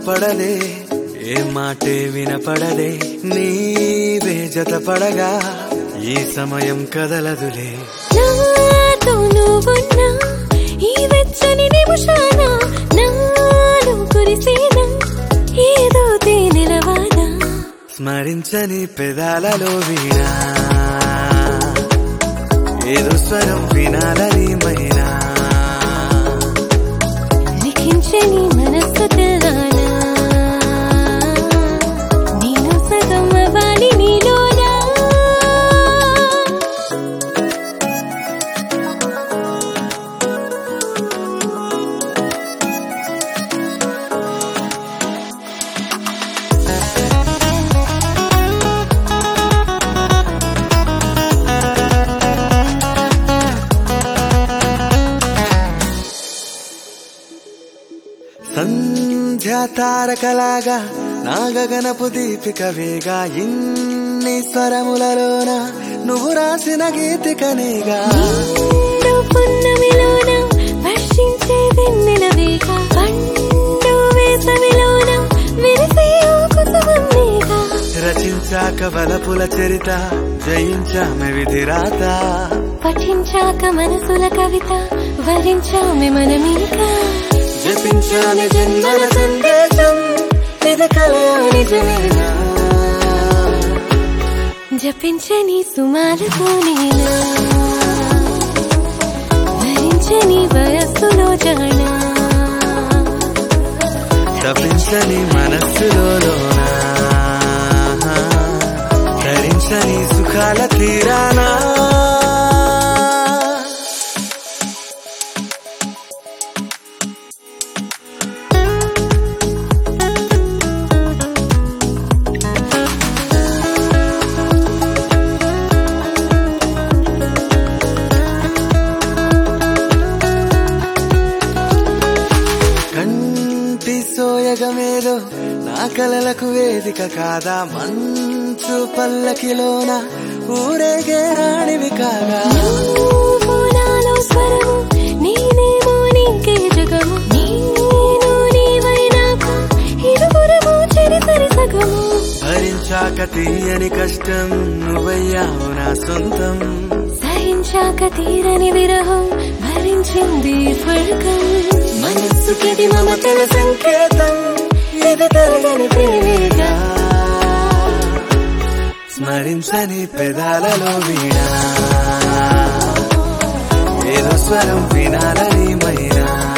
కనపడదే ఏ మాటే వినపడదే నీవే జతపడగా ఈ సమయం కదలదులే నాతో నువ్వున్నా ఈ వెచ్చని నిమిషాన నాలో కురిసేనా ఏదో తేనెలవానా స్మరించని పెదాలలో వీణా ఏదో స్వరం వినాలని మైనా లిఖించని మనస్సు తెల్లానా నేను సగం అవ్వాలి నీలోనా సంధ్యా తారకలాగా నాగగనపు దీపిక వేగా ఇన్ని స్వరములలోన నువ్వు రాసిన గీతికనేగా నిండు పున్నమిలోన వర్షించే వెన్నెలవేగ పండు వేసవిలోన విరిసే ఓ కుసుమమ్మేగా రచించాక వలపుల చరిత జయించామె విధిరాత పఠించాక మనసుల కవిత వరించామె మనమింకా జపించాలి జన్మల సందేశం ఇది కలయా నిజమేనా జపించని సుమాలతో నేనా భరించని వయస్సులో జానా తప్పించని మనస్సులోనా ధరించని సుఖాల తీరానా కంటి సోయగమేదో నా కలలకు వేదిక కాదా మంచు పల్లకిలోన ఊరేగే రాణివి కాగా నువ్వు నాలో స్వరము నేనేమో నీకే జగము నేను నీవైనాక ఇరువురము చరితరి సగము భరించాక తీయని కష్టం నువ్వయ్యావు నా సొంతం సహించాక తీరని విరహం భరించింది స్వర్గం మనస్సుకిది మమతల సంకేతం ఇది తరగని ప్రేమేగా స్మరించని పెదాలలో వీణా ఏదో స్వరం వినాలని మైనా